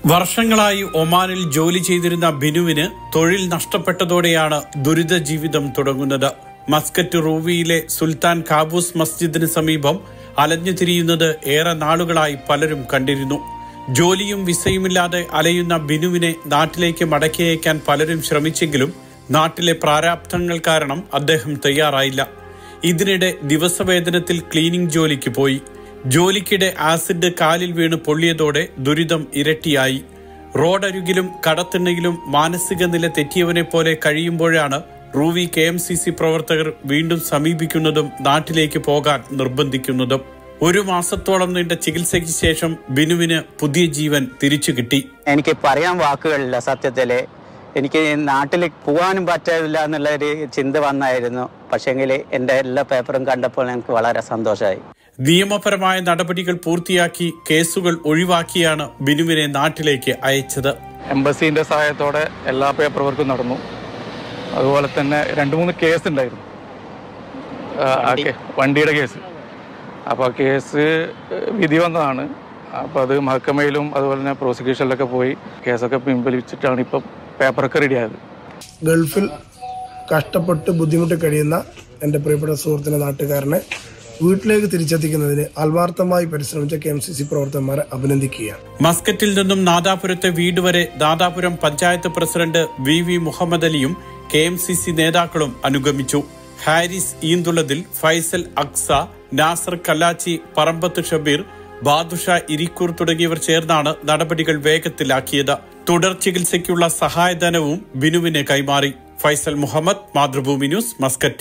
വർഷങ്ങളായി ഒമാനിൽ ജോലി ചെയ്തിരുന്ന ബിനുവിന് തൊഴിൽ നഷ്ടപ്പെട്ടതോടെയാണ് ദുരിത ജീവിതം തുടങ്ങുന്നത് മസ്കറ്റ് റൂവിയിലെ സുൽത്താൻ കാബൂസ് മസ്ജിദിന് സമീപം അലഞ്ഞു തിരിയുന്നത് ഏറെ നാളുകളായി പലരും കണ്ടിരുന്നു ജോലിയും വിസയുമില്ലാതെ അലയുന്ന ബിനുവിനെ നാട്ടിലേക്ക് മടക്കിയയക്കാൻ പലരും ശ്രമിച്ചെങ്കിലും നാട്ടിലെ പ്രാരാബ്ധങ്ങൾ കാരണം അദ്ദേഹം തയ്യാറായില്ല ഇതിനിടെ ദിവസവേതനത്തിൽ ക്ലീനിംഗ് ജോലിക്ക് പോയി ജോലിക്കിടെ ആസിഡ് കാലിൽ വീണ് പൊള്ളിയതോടെ ദുരിതം ഇരട്ടിയായി റോഡരികിലും കടത്തിണ്ണയിലും മാനസിക നില തെറ്റിയവനെ പോലെ കഴിയുമ്പോഴാണ് Ruwi K M C C പ്രവർത്തകർ വീണ്ടും സമീപിക്കുന്നതും നാട്ടിലേക്ക് പോകാൻ നിർബന്ധിക്കുന്നതും ഒരു മാസത്തോളം നീണ്ട ചികിത്സയ്ക്ക് ശേഷം ബിനുവിന് പുതിയ ജീവൻ തിരിച്ചു കിട്ടി എനിക്ക് പറയാൻ വാക്കുകളില്ല സത്യത്തില് എനിക്ക് നാട്ടിൽ പോകാനും പറ്റില്ല എന്നുള്ള ഒരു ചിന്ത വന്നായിരുന്നു പക്ഷേങ്കിൽ എൻ്റെ എല്ലാ പേപ്പറും കണ്ടപ്പോൾ എനിക്ക് വളരെ സന്തോഷമായി നിയമപരമായ നടപടികൾ പൂർത്തിയാക്കി കേസുകൾ ഒഴിവാക്കിയാണ് ബിനുവിനെ നാട്ടിലേക്ക് അയച്ചത് എംബസീൻ്റെ സഹായത്തോടെ എല്ലാ പേപ്പർ വർക്കും നടന്നു അതുപോലെ തന്നെ രണ്ട് മൂന്ന് കേസ് ഉണ്ടായിരുന്നു ആ, ആ കേ- വണ്ടിയുടെ കേസ് അപ്പോൾ ആ കേസ് വിധി വന്നതാണ് അപ്പോൾ അത് മഹക്കമയിലും അതുപോലെ തന്നെ പ്രോസിക്യൂഷനിലൊക്കെ പോയി കേസൊക്കെ പിൻവലിച്ചിട്ടാണ് ഇപ്പം പേപ്പറൊക്കെ റെഡിയായത് ഗൾഫിൽ കഷ്ടപ്പെട്ട് ബുദ്ധിമുട്ടി കഴിയുന്ന എൻ്റെ പ്രിയപ്പെട്ട സുഹൃത്തിൻ്റെ നാട്ടുകാരനെ വീട്ടിലേക്ക് തിരിച്ചെത്തിക്കുന്നതിന് ആത്മാർത്ഥമായി പരിശ്രമിച്ച കെ എം സി സി പ്രവർത്തകന്മാരെ അഭിനന്ദിക്കുകയാണ് മസ്കറ്റിൽ നിന്നും നാദാപുരത്തെ വീട് വരെ Nadapuram panchayat president V V Muhammad അലിയും കെ എം സി സി നേതാക്കളും അനുഗമിച്ചു ഹാരിസ് ഈന്തുളതിൽ ഫൈസൽ അക്സ നാസർ കല്ലാച്ചി പറമ്പത്ത് ഷബീർ ബാദുഷ ഇരിക്കൂർ തുടങ്ങിയവർ ചേർന്നാണ് നടപടികൾ വേഗത്തിലാക്കിയത് തുടർ ചികിത്സയ്ക്കുള്ള സഹായധനവും ബിനുവിന് കൈമാറി ഫൈസൽ മുഹമ്മദ് മാതൃഭൂമി ന്യൂസ് മസ്കറ്റ്